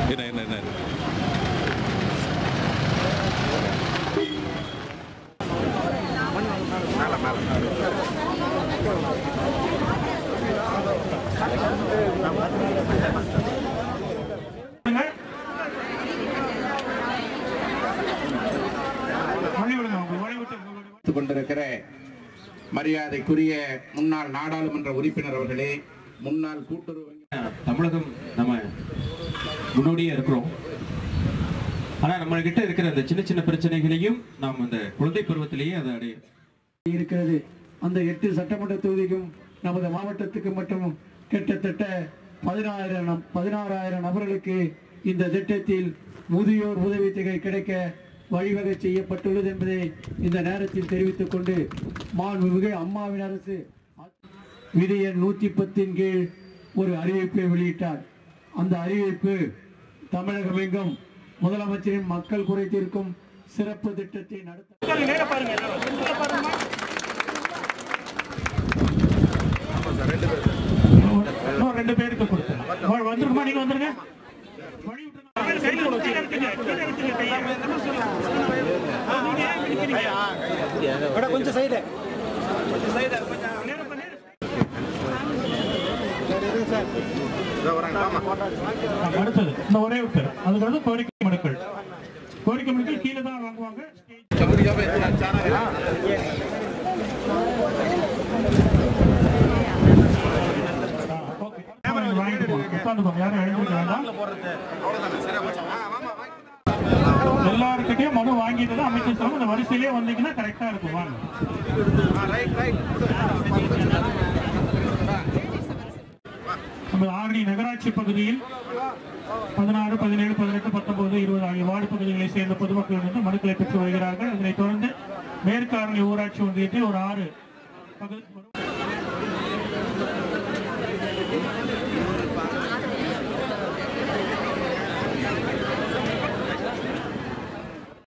என்ன என்ன என்ன பார்த்துக் கொண்டிருக்கிற மரியாதைக்குரிய முன்னாள் நாடாளுமன்ற உறுப்பினர் அவர்களே முன்னாள் கூட்டுறவு வங்கி தமிழகம் நம்ம முன்னோடியே இருக்கிறோம் ஆனா நம்ம கிட்ட இருக்கிற அந்த சின்ன சின்ன பிரச்சனைகளையும் நாம் அந்த குழந்தை பருவத்திலேயே அதை அடைய இருக்கிறது அந்த எட்டு சட்டமன்ற தொகுதிக்கும் நமது மாவட்டத்துக்கு மட்டும் கிட்டத்தட்ட பதினாயிரம் நம்- பதினாறாயிரம் நபர்களுக்கு இந்த திட்டத்தில் முதியோர் உதவித்தொகை கிடைக்க வழிவகை செய்யப்பட்டுள்ளது என்பதை இந்த நேரத்தில் தெரிவித்துக் கொண்டு மாண்புமிகு அம்மாவின் அரசு விதி எண் நூற்றி பத்தின் கீழ் ஒரு அறிவிப்பை வெளியிட்டார் அந்த அறிவிப்பு தமிழகம் எங்கும் முதலமைச்சரின் மக்கள் குறை தீர்க்கும் சிறப்பு திட்டத்தை நடத்த இன்னும் ரெண்டு பேருக்கு கொடுத்தேன் வந்துருமா நீங்க வந்துருங்க வழி விட்டுருங்க. கீழே எடுத்துங்க, கீழே எடுத்துங்க கையை. நீங்க ஏன் பிடிக்கிறீங்க? நேரா பண்ணு. அடுத்தது இந்த ஒரே பேர் அதுக்கு வந்து கோரிக்கை மனுக்கள் கோரிக்கை மனுக்கள் கீழே தான் வாங்குவாங்க ஓகே வாங்கிட்டு போங்க உட்காந்துக்கோங்க யாரும் எழுந்திருக்க வேண்டாம் எல்லாருக்கிட்டையும் மனு வாங்கிட்டு தான் அமைச்சர் சொல்லுங்க இந்த வரிசையிலே வந்தீங்கன்னா கரெக்டா இருக்கும் வாங்க நம்ம ஆரணி நகராட்சி பகுதியில் பதினாறு பதினேழு பதினெட்டு பத்தொன்பது இருபது ஆகிய வார்டு பகுதிகளை சேர்ந்த பொதுமக்களிடம் மனுக்களை பெற்று வருகிறார்கள் இதனைத் தொடர்ந்து மேற்கு ஆரணி ஊராட்சி ஒன்றியத்தில் ஒரு ஆறு பகுதி